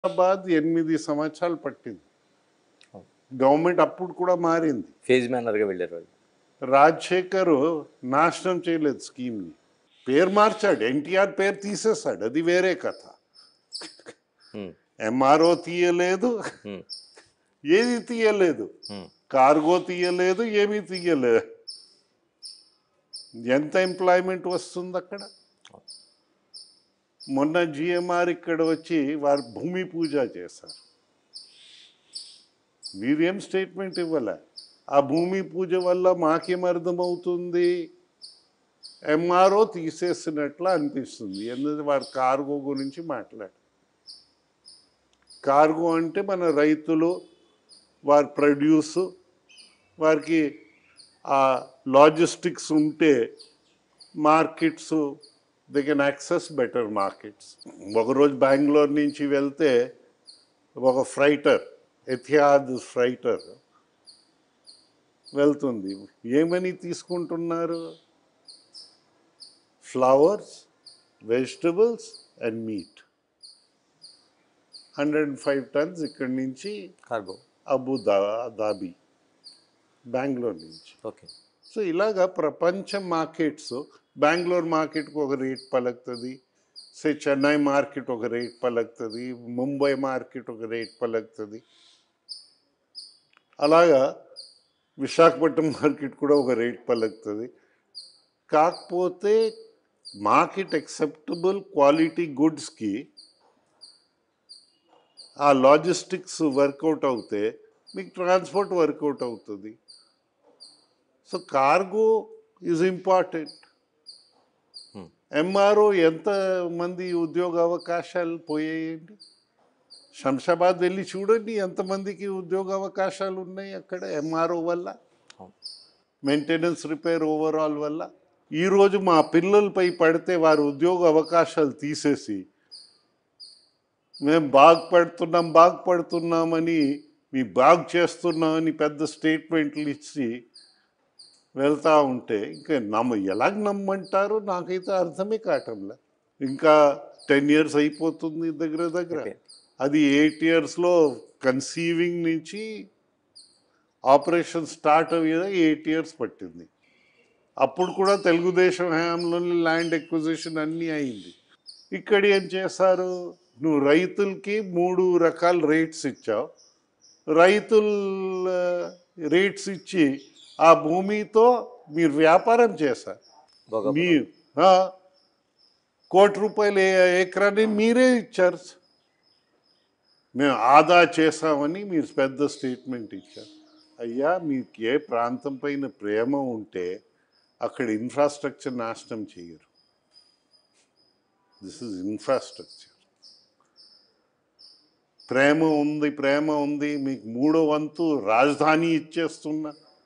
హైదరాబాద్ ఎనిమిది సంవత్సరాలు పట్టింది గవర్నమెంట్ అప్పుడు కూడా మారింది ఫేజ్ మేనర్గా వెళ్ళారు వాళ్ళు రాజశేఖర్ నాశనం చేయలేదు స్కీమ్ని పేరు మార్చాడు ఎన్టీఆర్ పేరు తీసేస్తాడు అది వేరే కథ హ్మ్, ఎంఆర్ఓ తీయలేదు హ్మ్, ఏది తీయలేదు హ్మ్. కార్గో తీయలేదు ఏమీ తీయలేదు ఎంత ఎంప్లాయ్మెంట్ వస్తుంది అక్కడ మొన్న జిఎంఆర్ ఇక్కడ వచ్చి వారు భూమి పూజ చేశారు మీరేం స్టేట్మెంట్ ఇవ్వలే ఆ భూమి పూజ వల్ల మాకేం అర్థమవుతుంది ఎంఆర్ఓ తీసేసినట్లు అనిపిస్తుంది ఎందుకంటే వారు కార్గో గురించి మాట్లాడు కార్గో అంటే మన రైతులు వారి ప్రొడ్యూస్ వారికి ఆ లాజిస్టిక్స్ ఉంటే markets they can access better markets ఒకరోజు బెంగళూరు నుంచి వెళ్తే ఒక ఫ్రైటర్ ఎథియాద్ ఫ్రైటర్ వెళ్తుంది ఏమని తీసుకుంటున్నారు flowers vegetables and meat hundred and five tons ఇక్కడి నుంచి కార్గో అబు దా దాబి బెంగళూరు నుంచి ఓకే సో ఇలాగా ప్రపంచ మార్కెట్స్ బెంగళూరు మార్కెట్కి ఒక రేట్ పలుకుతుంది సే చెన్నై మార్కెట్ ఒక రేట్ పలుకుతుంది ముంబై మార్కెట్ ఒక రేట్ పలుకుతుంది అలాగా విశాఖపట్నం మార్కెట్ కూడా ఒక రేట్ పలుకుతుంది కాకపోతే మార్కెట్ ఎక్సెప్టబుల్ క్వాలిటీ గుడ్స్కి ఆ లాజిస్టిక్స్ వర్కౌట్ అవుతే మీకు ట్రాన్స్పోర్ట్ వర్కౌట్ అవుతుంది so cargo is important Hmm. MRO ఎంత మంది ఉద్యోగ అవకాశాలు పోయాయండి శంషాబాద్ వెళ్ళి చూడండి ఎంతమందికి ఉద్యోగ అవకాశాలు ఉన్నాయి అక్కడ ఎంఆర్ఓ వల్ల అవును. మెయింటెనెన్స్ రిపేర్ ఓవరాల్ వల్ల ఈరోజు మా పిల్లలపై పడితే వారి ఉద్యోగ అవకాశాలు తీసేసి మేము బాగుపడుతున్నాం బాగుపడుతున్నామని మీ బాగు చేస్తున్నామని పెద్ద స్టేట్మెంట్లు ఇచ్చి వెళ్తా ఉంటే ఇంకా నమ్మ ఎలాగ నమ్మంటారో నాకైతే అర్థమే కావటంలే ఇంకా టెన్ ఇయర్స్ అయిపోతుంది దగ్గర దగ్గర Okay. అది ఎయిట్ ఇయర్స్లో కన్సీవింగ్ నుంచి ఆపరేషన్ స్టార్ట్ అయ్యేది ఎయిట్ ఇయర్స్ పట్టింది అప్పుడు కూడా తెలుగుదేశం హయాంలోనే ల్యాండ్ ఎక్విజిషన్ అన్నీ అయింది ఇక్కడ ఏం చేశారు నువ్వు రైతులకి మూడు రకాల రేట్స్ ఇచ్చావు రైతుల రేట్స్ ఇచ్చి ఆ భూమితో మీరు వ్యాపారం చేశారు భోగాపురం. మీరు ఆ, కోటి రూపాయలు ఏ- ఎకరాన్ని మీరే ఇచ్చారు మేము ఆదా చేసామని మీరు పెద్ద స్టేట్మెంట్ ఇచ్చారు అయ్యా మీకు ఏ ప్రాంతం పైన ప్రేమ ఉంటే అక్కడ ఇన్ఫ్రాస్ట్రక్చర్ నాశనం చేయరు దిస్ ఇస్ ఇన్ఫ్రాస్ట్రక్చర్ ప్రేమ ఉంది ప్రేమ ఉంది మీకు మూడో వంతు రాజధాని ఇచ్చేస్తున్నా